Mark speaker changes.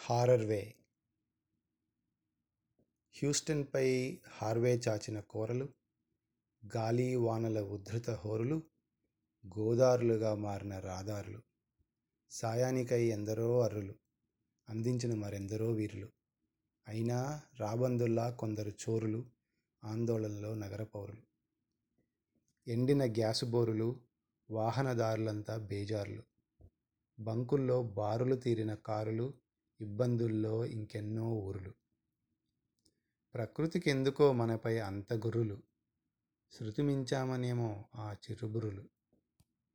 Speaker 1: horror వే హ్యూస్టన్పై Harvey చాచిన కోరలు గాలి వానల ఉద్ధృత హోరులు గోదారులుగా మారిన రహదారులు సాయానికై ఎందరో అర్రులు అందించిన మరెందరో వీరులు అయినా రాబందుల్లా కొందరు చోరులు ఆందోళనలో నగర పౌరులు ఎండిన గ్యాసు బోరులు వాహనదారులంతా బేజారులు బంకుల్లో బారులు తీరిన కారులు ఇబ్బందుల్లో ఇంకెన్నో ఊరులు ప్రకృతికి ఎందుకో మనపై అంత గుర్రులు శృతి మించామనేమో ఆ చిరుబురులు